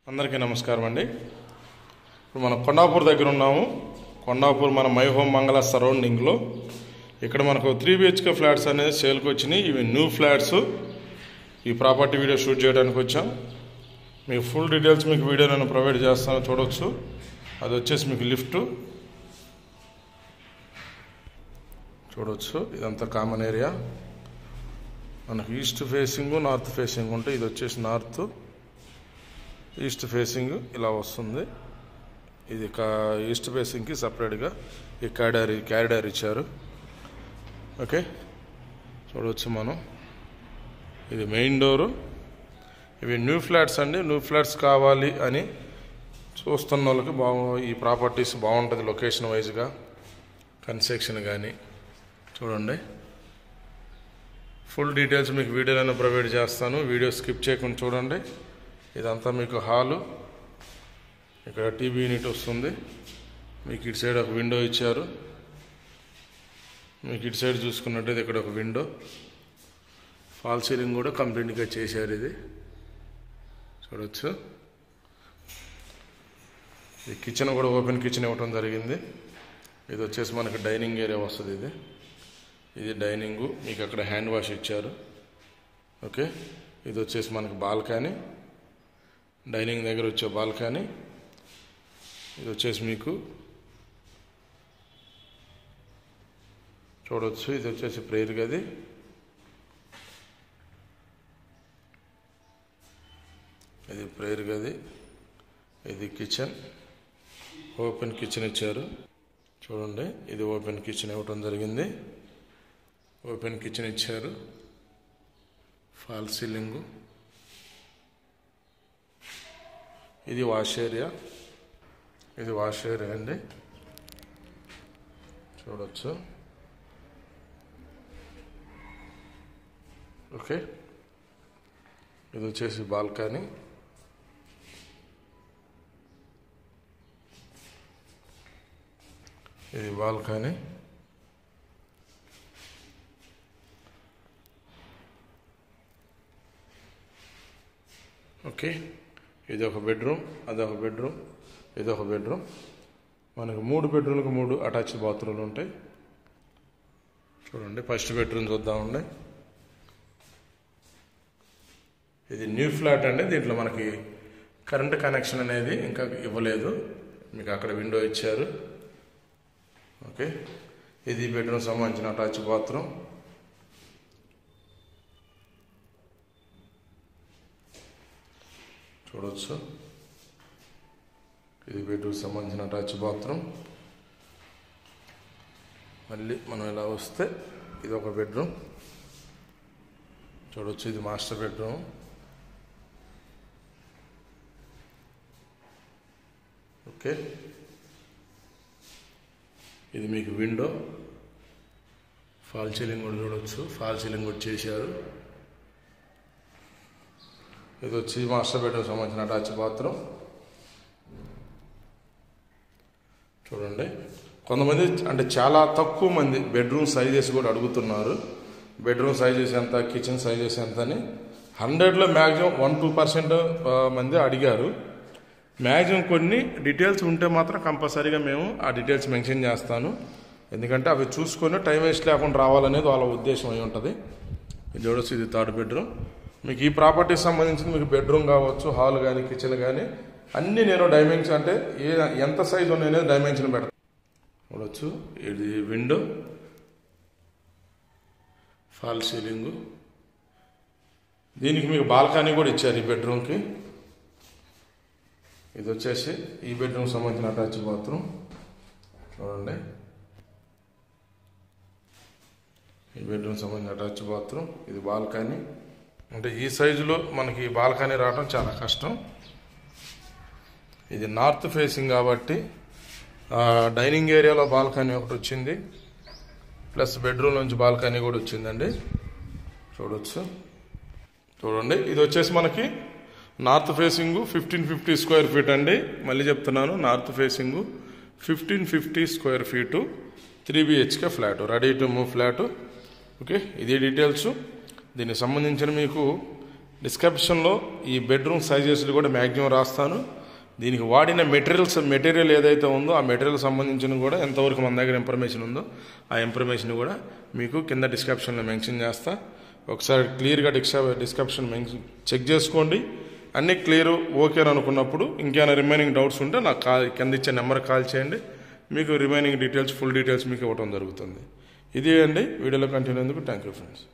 అందరికీ నమస్కారం అండి ఇప్పుడు మనం కొండాపూర్ దగ్గర ఉన్నాము కొండాపూర్ మన మై హోమ్ మంగళ సరౌండింగ్లో ఇక్కడ మనకు త్రీ బిహెచ్కే ఫ్లాట్స్ అనేది సేల్కి వచ్చినాయి ఇవి న్యూ ఫ్లాట్స్ ఈ ప్రాపర్టీ వీడియో షూట్ చేయడానికి వచ్చాం మీకు ఫుల్ డీటెయిల్స్ మీకు వీడియో నేను ప్రొవైడ్ చేస్తాను చూడొచ్చు అది వచ్చేసి మీకు లిఫ్ట్ చూడొచ్చు ఇదంతా కామన్ ఏరియా మనకు ఈస్ట్ ఫేసింగ్ నార్త్ ఫేసింగ్ ఉంటే ఇది వచ్చేసి నార్త్ ఈస్ట్ ఫేసింగ్ ఇలా వస్తుంది ఇది కా ఈస్ట్ ఫేసింగ్కి సపరేట్గా ఈ క్యాడర్ క్యారిడార్ ఇచ్చారు ఓకే చూడవచ్చు మనం ఇది మెయిన్ డోరు ఇవి న్యూ ఫ్లాట్స్ అండి న్యూ ఫ్లాట్స్ కావాలి అని చూస్తున్న వాళ్ళకి బాగు ఈ ప్రాపర్టీస్ బాగుంటుంది లొకేషన్ వైజ్గా కన్స్ట్రక్షన్ కానీ చూడండి ఫుల్ డీటెయిల్స్ మీకు వీడియోలను ప్రొవైడ్ చేస్తాను వీడియో స్కిప్ చేయకుండా చూడండి ఇదంతా మీకు హాలు ఇక్కడ టీవీ యూనిట్ వస్తుంది మీకు ఇటు సైడ్ ఒక విండో ఇచ్చారు మీకు ఇటు సైడ్ చూసుకున్నట్టయితే ఇక్కడ ఒక విండో ఫాల్ సీలింగ్ కూడా కంప్లీట్గా చేశారు ఇది చూడొచ్చు ఈ కిచెన్ కూడా ఓపెన్ కిచెన్ ఇవ్వటం జరిగింది ఇది వచ్చేసి మనకి డైనింగ్ ఏరియా వస్తుంది ఇది ఇది డైనింగు మీకు అక్కడ హ్యాండ్ వాష్ ఇచ్చారు ఓకే ఇది వచ్చేసి మనకి బాల్కనీ డైనింగ్ దగ్గర వచ్చే బాల్కనీ ఇది వచ్చేసి మీకు చూడవచ్చు ఇది వచ్చేసి ప్రేయర్ గది ఇది ప్రేయర్ గది ఇది కిచెన్ ఓపెన్ కిచెన్ ఇచ్చారు చూడండి ఇది ఓపెన్ కిచెన్ ఇవ్వటం జరిగింది ఓపెన్ కిచెన్ ఇచ్చారు ఫాల్ సీలింగు ఇది వాష్ ఏరియా ఇది వాష్ ఏరియా అండి చూడొచ్చు ఓకే ఇది వచ్చేసి బాల్కనీ ఇది బాల్కనీ ఓకే ఇది ఒక బెడ్రూమ్ అదొక బెడ్రూమ్ ఇది ఒక బెడ్రూమ్ మనకు మూడు బెడ్రూమ్లకు మూడు అటాచ్డ్ బాత్రూమ్లు ఉంటాయి చూడండి ఫస్ట్ బెడ్రూమ్ చూద్దామండి ఇది న్యూ ఫ్లాట్ అండి దీంట్లో మనకి కరెంట్ కనెక్షన్ అనేది ఇంకా ఇవ్వలేదు మీకు అక్కడ విండో ఇచ్చారు ఓకే ఇది బెడ్రూమ్ సంబంధించిన అటాచ్ బాత్రూమ్ చూడవచ్చు ఇది బెడ్రూమ్ సంబంధించిన అటాచ్ బాత్రూమ్ మళ్ళీ మనం ఇలా వస్తే ఇది ఒక బెడ్రూమ్ చూడవచ్చు ఇది మాస్టర్ బెడ్రూమ్ ఓకే ఇది మీకు విండో ఫాల్ సీలింగ్ కూడా చూడవచ్చు ఫాల్ సీలింగ్ కూడా చేశారు ఇది వచ్చి మాస్టర్ బెడ్రూమ్ సంబంధించిన అటాచ్ బాత్రూమ్ చూడండి కొంతమంది అంటే చాలా తక్కువ మంది బెడ్రూమ్ సైజెస్ కూడా అడుగుతున్నారు బెడ్రూమ్ సైజెస్ ఎంత కిచెన్ సైజెస్ ఎంత అని హండ్రెడ్లో మ్యాక్సిమం వన్ టూ పర్సెంట్ మంది అడిగారు మ్యాక్సిమం కొన్ని డీటెయిల్స్ ఉంటే మాత్రం కంపల్సరీగా మేము ఆ డీటెయిల్స్ మెన్షన్ చేస్తాను ఎందుకంటే అవి చూసుకొని టైం వేస్ట్ లేకుండా రావాలనేది వాళ్ళ ఉద్దేశం అయి ఉంటుంది ఇది చూడొచ్చు ఇది థర్డ్ బెడ్రూమ్ మీకు ఈ ప్రాపర్టీకి సంబంధించిన మీకు బెడ్రూమ్ కావచ్చు హాల్ కానీ కిచెన్ కానీ అన్నీ నేను డైమెన్షన్ అంటే ఏ ఎంత సైజు ఉన్నాయనేది డైమెన్షన్ పెడతాను చూడొచ్చు ఇది విండో ఫాల్ సీలింగు దీనికి మీకు బాల్కనీ కూడా ఇచ్చారు ఈ బెడ్రూమ్కి ఇది వచ్చేసి ఈ బెడ్రూమ్ సంబంధించిన అటాచ్ బాత్రూమ్ చూడండి ఈ బెడ్రూమ్ సంబంధించిన అటాచ్ బాత్రూమ్ ఇది బాల్కనీ అంటే ఈ సైజులో మనకి బాల్కనీ రావడం చాలా కష్టం ఇది నార్త్ ఫేసింగ్ కాబట్టి డైనింగ్ ఏరియాలో బాల్కనీ ఒకటి వచ్చింది ప్లస్ బెడ్రూమ్ నుంచి బాల్కనీ కూడా వచ్చిందండి చూడొచ్చు చూడండి ఇది వచ్చేసి మనకి north facing fifteen fifty square feet అండి మళ్ళీ చెప్తున్నాను north facing fifteen fifty square feet three BHK flat ready to move flat okay ఇది డీటెయిల్స్ దీనికి సంబంధించిన మీకు డిస్క్రిప్షన్లో ఈ బెడ్రూమ్ సైజెస్లు కూడా మ్యాక్సిమం రాస్తాను దీనికి వాడిన మెటీరియల్స్ మెటీరియల్ ఏదైతే ఉందో ఆ మెటీరియల్ సంబంధించిన కూడా ఎంతవరకు మన దగ్గర ఇన్ఫర్మేషన్ ఉందో ఆ ఇన్ఫర్మేషన్ కూడా మీకు కింద డిస్క్రిప్షన్లో మెన్షన్ చేస్తా ఒకసారి క్లియర్గా డిస్క్రిప్ డిస్క్రిప్షన్ మెన్షన్ చెక్ చేసుకోండి అన్నీ క్లియర్ ఓకే అని అనుకున్నప్పుడు ఇంకేమైనా రిమైనింగ్ డౌట్స్ ఉంటే నాకు కాల్ కింద ఇచ్చే నెంబర్కి కాల్ చేయండి మీకు రిమైనింగ్ డీటెయిల్స్ ఫుల్ డీటెయిల్స్ మీకు ఇవ్వడం జరుగుతుంది ఇది అండి వీడియోలో కంటిన్యూ ఎందుకు థ్యాంక్ యూ ఫ్రెండ్స్